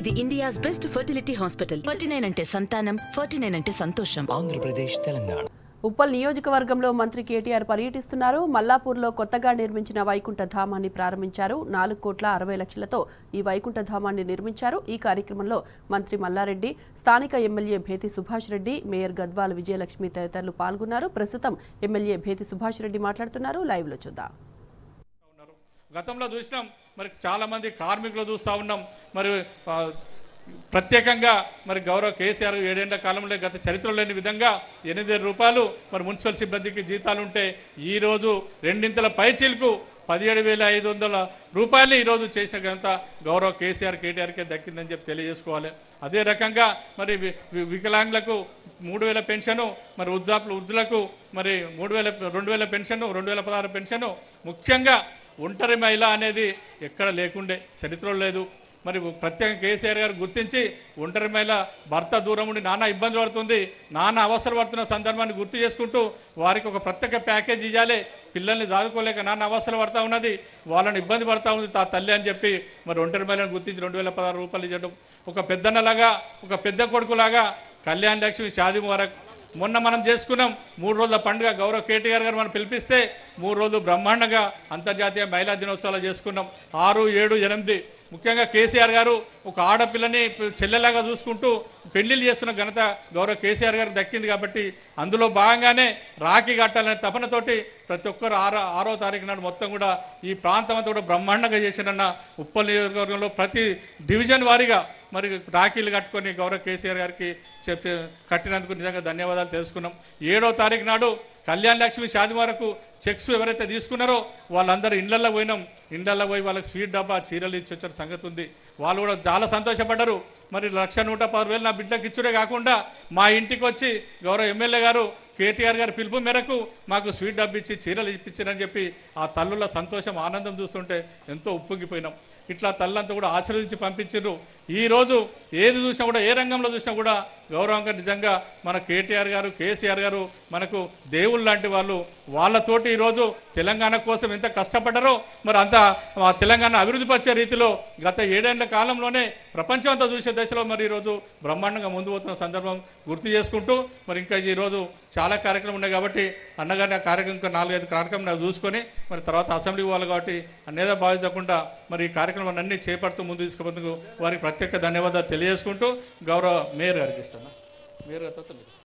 ఇది India's best fertility hospital forty nine అంటే సంతానం ఫార్టీ నైన్ అంటే సంతోషం ఆంధ్రప్రదేశ్ తెలంగాణ ఉప్పల్ నియోజకవర్గంలో మంత్రి కేటీఆర్ పర్యటిస్తున్నారు మల్లాపూర్లో కొత్తగా నిర్మించిన వైకుంఠ ధామాన్ని ప్రారంభించారు నాలుగు కోట్ల అరవై లక్షలతో ఈ వైకుంఠ ధామాన్ని నిర్మించారు ఈ కార్యక్రమంలో మంత్రి మల్లారెడ్డి స్థానిక ఎమ్మెల్యే భేతి సుభాష్ రెడ్డి మేయర్ గద్వాల విజయలక్ష్మి తదితరులు పాల్గొన్నారు ప్రస్తుతం ఎమ్మెల్యే భేతి సుభాష్ రెడ్డి మాట్లాడుతున్నారు లైవ్ లో చూద్దాం ఉన్నారు గతంలో చూసినాం మరి చాలా మంది కార్మికులు చూస్తూ ఉన్నాం మరి ఆ, ప్రత్యేకంగా మరి గౌరవ కేసీఆర్ ఏడేళ్ల కాలంలో గత చరిత్ర లేని విధంగా ఎనిమిది వేల రూపాయలు మరి మున్సిపల్ సిబ్బందికి జీతాలు ఉంటే ఈరోజు రెండింతల పైచీలకు పదిహేడు వేల ఐదు వందల రూపాయలు ఈరోజు చేసిన ఘనత గౌరవ కేసీఆర్ కేటీఆర్కే దక్కిందని చెప్పి తెలియజేసుకోవాలి అదే రకంగా మరి వి- వి- వికలాంగులకు మూడు వేల పెన్షను మరి వృద్ధాపులు వృద్ధులకు మరి మూడు వేల రెండు వేల పెన్షను రెండు వేల పదహారు పెన్షను ముఖ్యంగా ఒంటరి మహిళ అనేది ఎక్కడ లేకుండే చరిత్రలో లేదు మరి ప్రత్యేకంగా కేసీఆర్ గారు గుర్తించి ఒంటరి మహిళ భర్త దూరం ఉండి నానా ఇబ్బంది పడుతుంది నానా అవసరం పడుతున్న సందర్భాన్ని గుర్తు చేసుకుంటూ వారికి ఒక ప్రత్యేక ప్యాకేజ్ ఇవ్వాలి పిల్లల్ని దాదుకోలేక నాన్న అవసరం పడతా ఉన్నది వాళ్ళని ఇబ్బంది పడతా ఉంది తా తల్లి అని చెప్పి మరి ఒంటరి మహిళను గుర్తించి రెండు వేల పదహారు రూపాయలు ఇవ్వడం ఒక పెద్దన్నలాగా ఒక పెద్ద కొడుకులాగా కళ్యాణ్ లక్ష్మి షాది ముబారక్ మొన్న మనం చేసుకున్నాం మూడు రోజుల పండుగ గౌరవ కేటీఆర్ గారు మనం పిలిపిస్తే మూడు రోజులు బ్రహ్మాండంగా అంతర్జాతీయ మహిళా దినోత్సవాలు చేసుకున్నాం ఆరు ఏడు ఎనిమిది ముఖ్యంగా కేసీఆర్ గారు ఒక ఆడపిల్లని చెల్లెలాగా చూసుకుంటూ పెళ్లిళ్ళు చేస్తున్న ఘనత గౌరవ కేసీఆర్ గారికి దక్కింది కాబట్టి అందులో భాగంగానే రాఖీ కట్టాలనే తపనతోటి ప్రతి ఒక్కరు ఆరో ఆరో తారీఖు నాడు మొత్తం కూడా ఈ ప్రాంతం అంతా కూడా బ్రహ్మాండంగా చేసిరన్న ఉప్పల్ నియోజకవర్గంలో ప్రతి డివిజన్ వారీగా మరి రాఖీలు కట్టుకొని గౌరవ కేసీఆర్ గారికి చెప్పి కట్టినందుకు నిజంగా ధన్యవాదాలు తెలుసుకున్నాం ఏడో తారీఖు నాడు కళ్యాణ్ లక్ష్మి షాది వరకు చెక్స్ ఎవరైతే తీసుకున్నారో వాళ్ళందరూ ఇండ్లల్లో పోయినాం ఇండ్లల్లో పోయి వాళ్ళకి స్వీట్ డబ్బా చీరలు ఇచ్చి వచ్చిన సంగతి ఉంది వాళ్ళు కూడా చాలా సంతోషపడ్డారు మరి లక్ష నూట పది వేలు నా బిడ్డకి ఇచ్చుడే కాకుండా మా ఇంటికి వచ్చి గౌరవ ఎమ్మెల్యే గారు కేటీఆర్ గారి పిలుపు మేరకు మాకు స్వీట్ డబ్బు ఇచ్చి చీరలు ఇప్పించారని చెప్పి ఆ తల్లుల సంతోషం ఆనందం చూస్తుంటే ఎంతో ఉప్పొంగిపోయినాం ఇట్లా తల్లంతా కూడా ఆశీర్వదించి పంపించారు ఈరోజు ఏది చూసినా కూడా ఏ రంగంలో చూసినా కూడా గౌరవంగా నిజంగా మన కేటీఆర్ గారు కేసీఆర్ గారు మనకు దేవుళ్ళు లాంటి వాళ్ళు వాళ్ళతోటి ఈరోజు తెలంగాణ కోసం ఎంత కష్టపడ్డారో మరి అంత ఆ తెలంగాణ అభివృద్ధి పరిచే రీతిలో గత ఏడేళ్ల కాలంలోనే ప్రపంచం అంతా చూసే దశలో మరి ఈరోజు బ్రహ్మాండంగా ముందు పోతున్న సందర్భం గుర్తు చేసుకుంటూ మరి ఇంకా ఈరోజు చాలా కార్యక్రమం ఉన్నాయి కాబట్టి అన్నగారి ఆ కార్యక్రమం ఇంకా నాలుగైదు కార్యక్రమం నాకు చూసుకొని మరి తర్వాత అసెంబ్లీకి పోవాలి కాబట్టి అనేదా భావించకుండా మరి ఈ కార్యక్రమాన్ని అన్ని చేపడుతూ ముందు తీసుకుపోతున్నందుకు వారికి ప్రత్యేక ధన్యవాదాలు తెలియజేసుకుంటూ గౌరవ మేయర్ గారికి ఇస్తాను మేయర్ గారితో